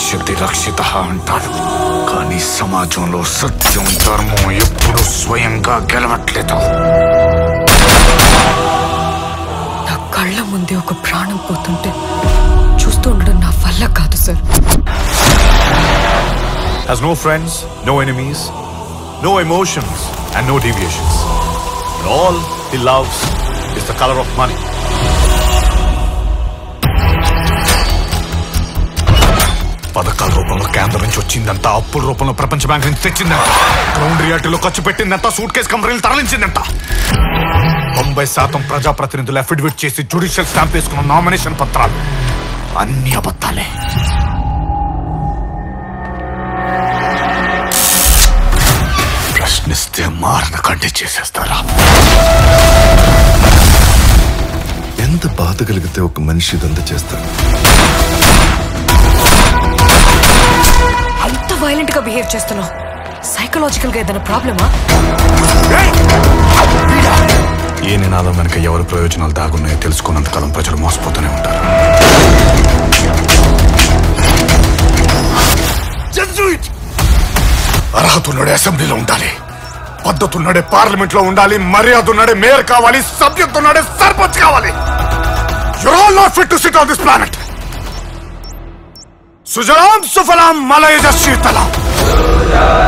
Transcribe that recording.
రక్ష్యతి రక్షిత అంటారు కానీ సమాజంలో సత్యం ధర్మం ఎప్పుడు స్వయంగా గెలవట్లేదు నా కళ్ళ ముందే ఒక ప్రాణం పోతుంటే చూస్తూ ఉండడం నా వల్ల కాదు sir has no friends, no enemies, no emotions, and no deviations. And all he loves is the color of money. పథకాల రూపంలో కేంద్రం నుంచి వచ్చిందంతా అప్పుల రూపంలో ప్రపంచ బ్యాంక్ నుంచి తెచ్చిందంట గ్రౌండ్ రియాలిటీలో ఖర్చు పెట్టిందంతా సూట్ కేసు కంపెనీలు తరలించిందంట తొంభై శాతం ప్రజాప్రతినిధులు అఫిడవిట్ చేసి జుడిషియల్ స్టాంప్ వేసుకున్న నామినేషన్ పత్రాలు అన్ని అబద్ధాలే ప్రశ్నిస్తే మారణ కంటే చేసేస్తారా ఎంత బాధ కలిగితే ఒక మనిషి ఇదంతా చేస్తాడు అంత వైలెంట్ గా బిహేవ్ చేస్తున్నావు సైకలాజికల్ గా ఏదైనా ప్రాబ్లమా ఏ నినాదం వెనక ఎవరి ప్రయోజనాలు దాగున్నాయో తెలుసుకున్నంత కాలం ప్రజలు మోసపోతూనే ఉంటారు అర్హత ఉన్నడే అసెంబ్లీలో ఉండాలి పద్ధతి ఉన్నడే పార్లమెంట్ లో ఉండాలి మర్యాద ఉన్నడే మేయర్ కావాలి సభ్యత ఉన్నడే సర్పంచ్ కావాలి you're all not fit to sit on this planet సుజలాం సుఫలాం మలయజ శీతలాం